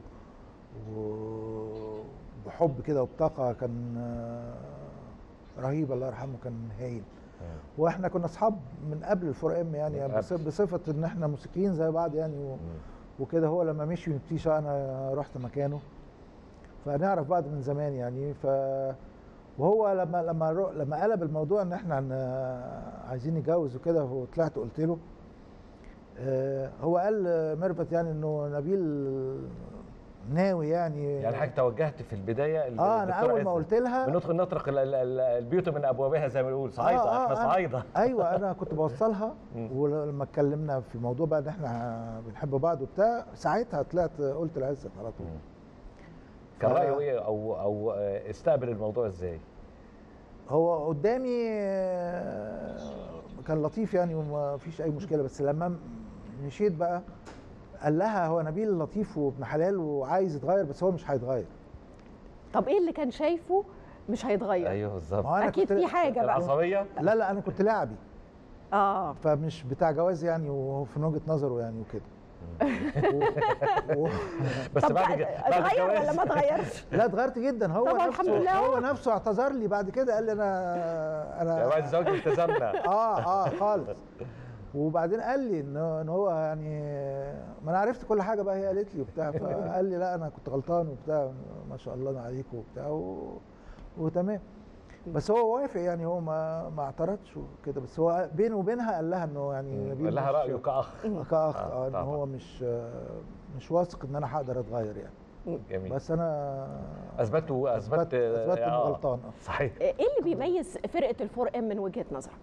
وبحب كده وبطاقه كان آه، رهيب الله يرحمه كان هايل واحنا كنا اصحاب من قبل الفور ام يعني, من يعني قبل. بص- بصفه ان احنا موسيقيين زي بعض يعني و- وكده هو لما مشي من بتيشا انا رحت مكانه فنعرف بعض من زمان يعني ف وهو لما لما رو- لما قلب الموضوع ان احنا عن- عايزين نتجوز وكده وطلعت قلت له آه، هو قال آه، ميرفت يعني انه نبيل ناوي يعني يعني حضرتك توجهت في البدايه اه انا للدكتور اول ما عزت. قلت لها بندخل نطرق ال- ال- ال- البيوت من ابوابها زي ما بنقول صعايده آه، آه، احنا أنا- صعايده ايوه انا كنت بوصلها مم. ولما اتكلمنا في الموضوع بقى ان احنا بنحب بعض وبتاع ساعتها طلعت قلت لعزت على طول مم. كان ف- رايه ايه او او آه، استقبل الموضوع ازاي؟ هو قدامي آه، كان لطيف يعني وما فيش اي مشكله بس لما م- مشيت بقى قال لها هو نبيل لطيف وابن حلال وعايز يتغير بس هو مش هيتغير طب ايه اللي كان شايفه مش هيتغير ايوه بالظبط ما هو أنا اكيد كنت- في حاجه بقى العصبيه لا لا انا كنت لاعبي اه فمش بتاع جواز يعني وفي وجهه نظره يعني وكده و... و... بس طب بعد ج- بعد اتغير ولا الجواز ما اتغيرش لا اتغيرت جدا هو طبعا نفسه الحمد لله. هو نفسه اعتذر لي بعد كده قال لي انا يا انا بعد الزواج التزمنا اه اه خالص وبعدين قال لي ان ان هو يعني ما انا عرفت كل حاجه بقى هي قالت لي وبتاع فقال لي لا انا كنت غلطان وبتاع ما شاء الله عليك وبتاع و... وتمام بس هو وافق يعني هو ما ما اعترضش وكده بس هو بينه وبينها قال لها انه يعني نبيل قال لها مش- رايه كاخ كاخ آه، اه ان طبعا. هو مش مش واثق ان انا هقدر اتغير يعني جميل بس انا اثبت اثبت اثبت اثبت انه آه، غلطان آه. صحيح ايه اللي بيميز فرقه الفور ام من وجهه نظرك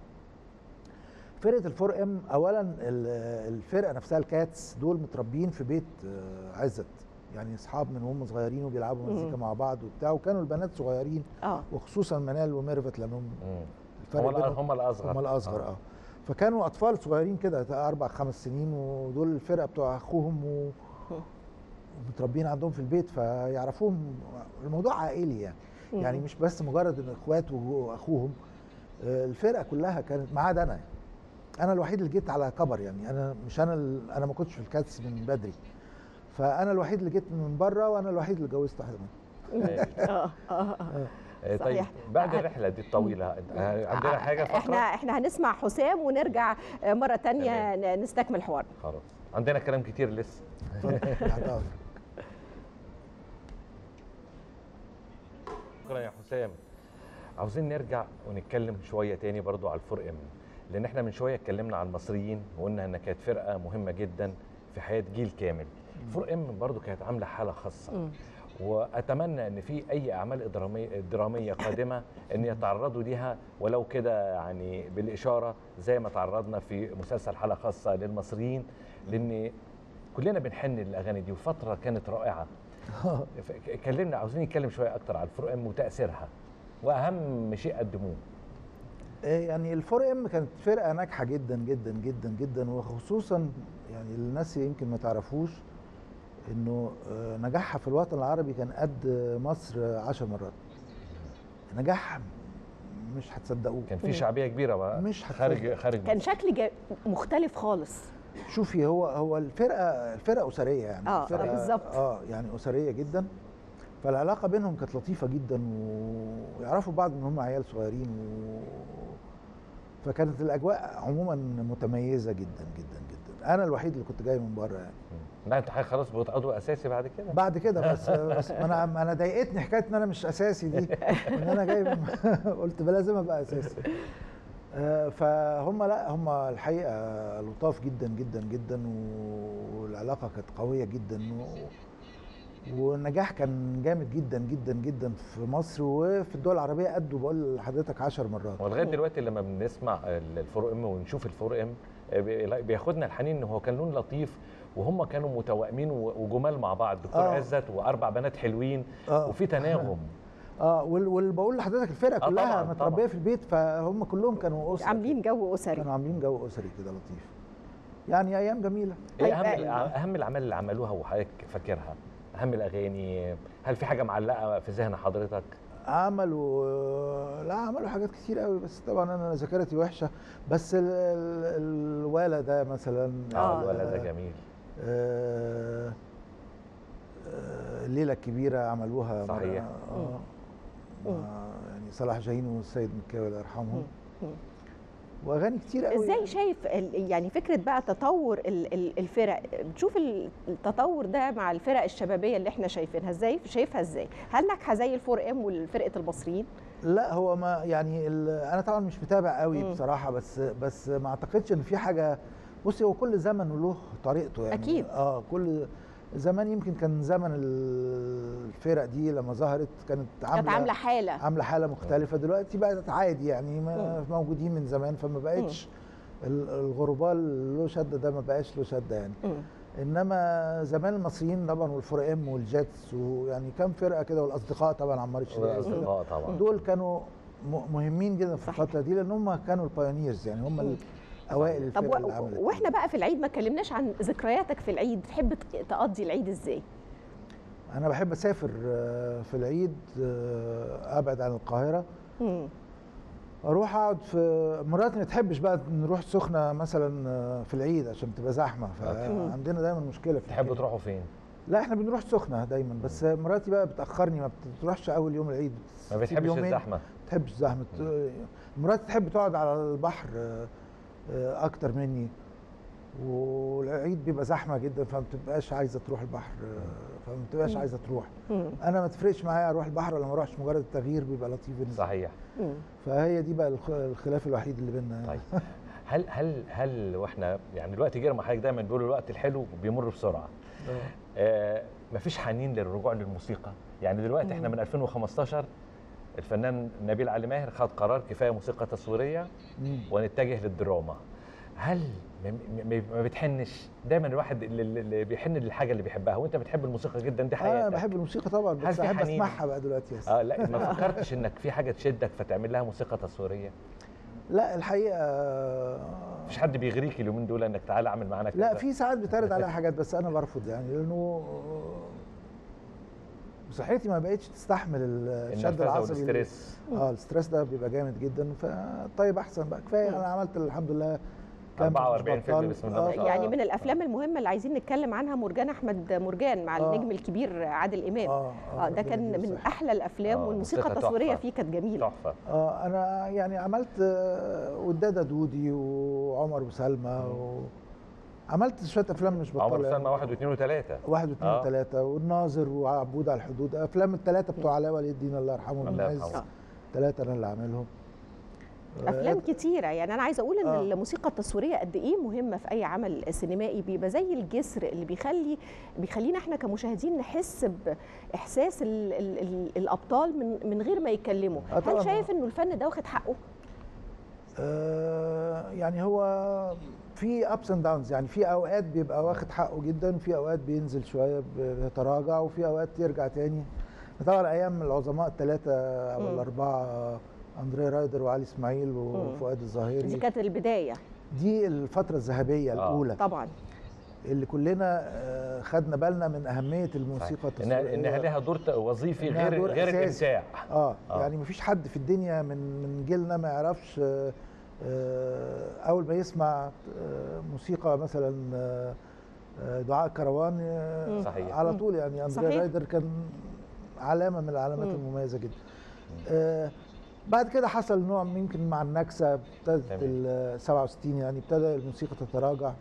فرقه الفور ام اولا ال- الفرقه نفسها الكاتس دول متربيين في بيت آه، عزت يعني اصحاب من هم صغيرين وبيلعبوا مزيكا مع بعض وبتاع وكانوا البنات صغيرين اه وخصوصا منال وميرفت لانهم مم. الفرق هم الأ- بينهم هم الاصغر هم الاصغر اه فكانوا اطفال صغيرين كده اربع خمس سنين ودول الفرقه بتوع اخوهم و... ومتربيين عندهم في البيت فيعرفوهم الموضوع عائلي يعني يعني مش بس مجرد ان اخوات واخوهم آه، الفرقه كلها كانت ما عدا انا انا الوحيد اللي جيت على كبر يعني انا مش انا ال- انا ما كنتش في الكاتس من بدري فانا الوحيد اللي جيت من بره وانا الوحيد الليه اتجوزت واحده منهم اه اه آه، طيب صحيح. بعد الرحله دي الطويله آه، عندنا حاجه احنا فقره احنا هنسمع حسام ونرجع آه، مره تانية ن- نستكمل حوارنا خلاص عندنا كلام كتير لسه تحت أمرك. شكرا يا حسام عاوزين نرجع ونتكلم شويه تاني برضو على الفور ام لان احنا من شويه اتكلمنا عن المصريين وقلنا انها كانت فرقه مهمه جدا في حياه جيل كامل الفور ام برضو كانت عامله حاله خاصه واتمنى ان في اي اعمال دراميه دراميه قادمه ان يتعرضوا ليها ولو كده يعني بالاشاره زي ما تعرضنا في مسلسل حاله خاصه للمصريين لان كلنا بنحن للاغاني دي وفتره كانت رائعه ف- كلمنا عاوزين نتكلم شويه اكتر على الفرق ام وتاثيرها واهم شيء قدموه إيه يعني الفور ام كانت فرقه ناجحه جدا جدا جدا جدا وخصوصا يعني الناس يمكن ما تعرفوش انه آه، نجاحها في الوطن العربي كان قد مصر عشر مرات نجاح مش هتصدقوه كان في شعبيه كبيره بقى مش هتصدق. خارج خارج كان مصر. شكل جا- مختلف خالص شوفي هو هو الفرقه الفرقه اسريه يعني آه، آه، فرقة بالظبط. اه يعني اسريه جدا فالعلاقه بينهم كانت لطيفه جدا ويعرفوا بعض من هم عيال صغيرين و... فكانت الاجواء عموما متميزه جدا جدا جدا انا الوحيد اللي كنت جاي من بره يعني لا انت حضرتك خلاص بقيت عضو اساسي بعد كده بعد كده بس بس ما انا ما انا ضايقتني حكايه ان انا مش اساسي دي ان انا جاي من قلت بقى لازم ابقى اساسي آه، فهم لا هم الحقيقه لطاف جدا جدا جدا والعلاقه كانت قويه جدا و... والنجاح كان جامد جدا جدا جدا في مصر وفي الدول العربيه قدوا بقول لحضرتك 10 مرات ولغايه دلوقتي لما بنسمع الفور ام ونشوف الفور ام بي- بياخدنا الحنين ان هو كان لون لطيف وهم كانوا متوائمين و- وجمال مع بعض دكتور آه. عزت واربع بنات حلوين آه. وفي تناغم اه وال- واللي بقول لحضرتك الفرقه آه كلها طبعاً، متربيه طبعاً. في البيت فهم كلهم كانوا اسره عاملين جو اسري كانوا عاملين جو اسري كده لطيف يعني ايام جميله ايه طيب، اهم آه. اهم الاعمال اللي عملوها وحضرتك فاكرها اهم الاغاني هل في حاجه معلقه في ذهن حضرتك عملوا لا عملوا حاجات كتير قوي بس طبعا انا ذاكرتي وحشه بس ال- ال- الولا ده مثلا اه الولد ده جميل آه، آه، الليله الكبيره عملوها مرة. صحيح. آه مم. مع يعني صلاح جاهين والسيد مكاوي الله يرحمهم مم. واغاني كتير قوي ازاي شايف ال- يعني فكره بقى تطور ال- ال- الفرق بتشوف ال- التطور ده مع الفرق الشبابيه اللي احنا شايفينها ازاي شايفها ازاي هل ناجحه زي الفور ام والفرقه المصريين لا هو ما يعني ال- انا طبعا مش متابع قوي مم. بصراحه بس بس ما اعتقدش ان في حاجه بصي هو كل زمن وله طريقته يعني أكيد. اه كل زمان يمكن كان زمن الفرق دي لما ظهرت كانت عامله كانت عامله حاله عامله حاله مختلفه دلوقتي بقت عادي يعني ما موجودين من زمان فما بقتش ال- الغربال له شده ده ما بقاش له شده يعني مم. انما زمان المصريين طبعا والفور ام والجيتس ويعني كام فرقه كده والاصدقاء طبعا عمار الشريعي والاصدقاء طبعا دول كانوا م- مهمين جدا في صحيح. الفتره دي لان هم كانوا البايونيرز يعني هم الاوائل طب الفرق و- اللي عملت واحنا بقى في العيد ما اتكلمناش عن ذكرياتك في العيد تحب ت- تقضي العيد ازاي انا بحب اسافر آه، في العيد آه، ابعد عن القاهره مم. اروح اقعد في مراتي ما تحبش بقى نروح سخنه مثلا آه، في العيد عشان تبقى زحمه فعندنا دايما مشكله في تحبوا الحكاية. تروحوا فين؟ لا احنا بنروح سخنه دايما بس مراتي بقى بتاخرني ما بتروحش اول يوم العيد ما بتسيب بتحبش يومين. الزحمه ما بتحبش زحمه مراتي تحب تقعد على البحر آه، آه، اكتر مني والعيد بيبقى زحمه جدا فما بتبقاش عايزه تروح البحر آه، فما بتبقاش عايزه تروح مم. انا ما تفرقش معايا اروح البحر ولا ما اروحش مجرد التغيير بيبقى لطيف بالنسبه لي. صحيح مم. فهي دي بقى الخ- الخلاف الوحيد اللي بيننا يعني. طيب هل هل هل واحنا يعني الوقت جه ما حضرتك دايما بيقولوا الوقت الحلو بيمر بسرعه آه. آه مفيش حنين للرجوع للموسيقى يعني دلوقتي احنا من 2015 الفنان نبيل علي ماهر خد قرار كفايه موسيقى تصويريه مم. ونتجه للدراما هل ما- ما ما بتحنش دايما الواحد اللي- اللي بيحن للحاجه اللي بيحبها وانت بتحب الموسيقى جدا دي اه حياتك انا بحب الموسيقى طبعا هل بس في بحب حنين؟ اسمعها بقى دلوقتي بس. اه لا ما فكرتش انك في حاجه تشدك فتعمل لها موسيقى تصويريه لا الحقيقه مفيش حد بيغريك اليومين دول انك تعالى اعمل معانا كذا لا في ساعات بتعرض عليها حاجات بس انا برفض يعني لانه صحتي ما بقتش تستحمل الشد النرفزه العصبي اللي- والستريس اه الستريس ده بيبقى جامد جدا فطيب احسن بقى كفايه انا عملت الحمد لله كام 44 مش فيلم بطال. بسم الله ما شاء يعني الله. من الافلام المهمه اللي عايزين نتكلم عنها مرجان احمد مرجان مع آه. النجم الكبير عادل امام اه اه ده ربنا كان يديله من الصحة. احلى الافلام آه، والموسيقى موسيقى التصويريه تحفة. فيه كانت جميله تحفه اه انا يعني عملت آه، وداده دودي وعمر وسلمى و... عملت شويه افلام مش بطاله عمر يعني. سلمى واحد واثنين وثلاثه واحد واثنين آه. وثلاثة والناظر وعبود على الحدود افلام الثلاثة بتوع علاء ولي الدين الله يرحمه الله من يرحمه. عز ثلاثة انا اللي عاملهم افلام آه، كتيره يعني انا عايزه اقول ان آه. الموسيقى التصويريه قد ايه مهمه في اي عمل سينمائي بيبقى زي الجسر اللي بيخلي بيخلينا احنا كمشاهدين نحس باحساس ال ال ال الابطال من من غير ما يتكلموا آه طبعاً. هل شايف انه الفن ده واخد حقه آه، يعني هو في ابس اند داونز يعني في اوقات بيبقى واخد حقه جدا في اوقات بينزل شويه بيتراجع وفي اوقات يرجع تاني طبعا ايام العظماء الثلاثه او مم. الاربعه اندري رايدر وعلي اسماعيل وفؤاد دي الظاهري كانت البدايه دي الفتره الذهبيه آه. الاولى طبعا اللي كلنا آه، خدنا بالنا من اهميه الموسيقى صحيح. انها التصويريه انها لها دور ت- وظيفي إنها غير دور غير أساسي. الابداع اه, آه. يعني مفيش حد في الدنيا من من جيلنا ما يعرفش آه، آه، اول ما يسمع آه، موسيقى مثلا آه، آه، دعاء كروان آه، مم. صحيح. على مم. طول يعني اندري صحيح. رايدر كان علامه من العلامات مم. المميزه جدا آه بعد كده حصل نوع من- يمكن مع النكسه ابتدت تمام. ال 67 يعني ابتدى الموسيقى تتراجع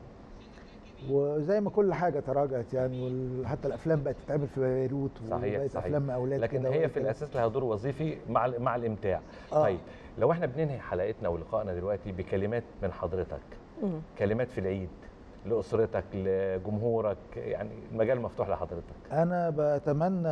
وزي ما كل حاجه تراجعت يعني وحتى الافلام بقت تتعمل في بيروت صحيح، وبقت صحيح. افلام مقاولات لكن كده هي وأي في كلام. الاساس لها دور وظيفي مع ال- مع الامتاع آه. طيب لو احنا بننهي حلقتنا ولقائنا دلوقتي بكلمات من حضرتك مم. كلمات في العيد لاسرتك لجمهورك يعني المجال مفتوح لحضرتك انا بتمنى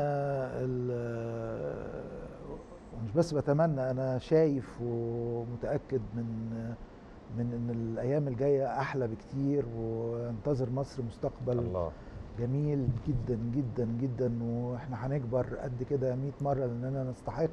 ال- ومش بس بتمنى انا شايف ومتاكد من من ان الايام الجايه احلى بكتير وانتظر مصر مستقبل الله جميل جدا جدا جدا واحنا هنكبر قد كده 100 مره لاننا نستحق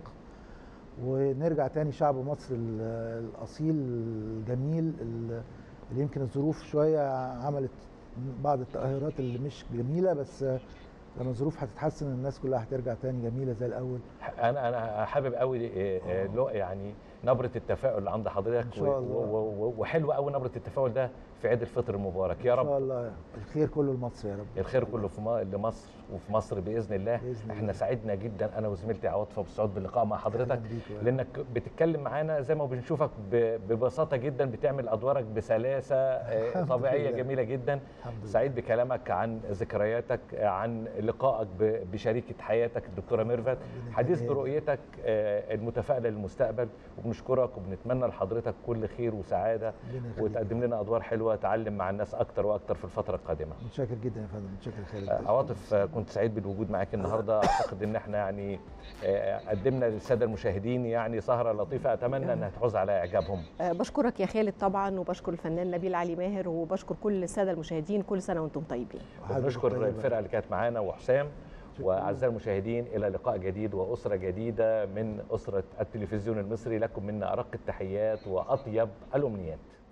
ونرجع تاني شعب مصر ال- الاصيل الجميل ال- اللي يمكن الظروف شويه عملت بعض التغيرات اللي مش جميله بس لما الظروف هتتحسن الناس كلها هترجع تاني جميله زي الاول انا انا حابب قوي إيه، إيه، لو- يعني نبره التفاؤل اللي عند حضرتك إن شاء الله. و- و- و- وحلو قوي نبره التفاؤل ده في عيد الفطر المبارك يا ان شاء رب الله الخير كله لمصر يا رب الخير كله في م- لمصر وفي مصر باذن الله بإذن احنا الله. سعدنا جدا انا وزميلتي عواطف ابو سعود باللقاء مع حضرتك أهلاً بيك وأهلاً. لانك بتتكلم معانا زي ما بنشوفك ب- ببساطه جدا بتعمل ادوارك بسلاسه آه، الحمد طبيعيه لله. جميله جدا الحمد لله. سعيد بكلامك عن ذكرياتك آه، عن لقائك ب- بشريكه حياتك الدكتوره ميرفت حديث يخليك. برؤيتك آه، المتفائله للمستقبل وبنشكرك وبنتمنى لحضرتك كل خير وسعاده ربنا يخليك. وتقدم لنا ادوار حلوه تعلم مع الناس اكتر واكتر في الفتره القادمه متشكر جدا يا فندم متشكر خالد آه، عواطف آه، كنت سعيد بالوجود معاك النهارده اعتقد ان احنا يعني آه، قدمنا للساده المشاهدين يعني سهره لطيفه اتمنى انها تحوز على اعجابهم آه، بشكرك يا خالد طبعا وبشكر الفنان نبيل علي ماهر وبشكر كل الساده المشاهدين كل سنه وانتم طيبين حضرتك ونشكر طيبة. الفرقه اللي كانت معانا وحسام واعزائي المشاهدين الى لقاء جديد واسره جديده من اسره التلفزيون المصري لكم منا ارق التحيات واطيب الامنيات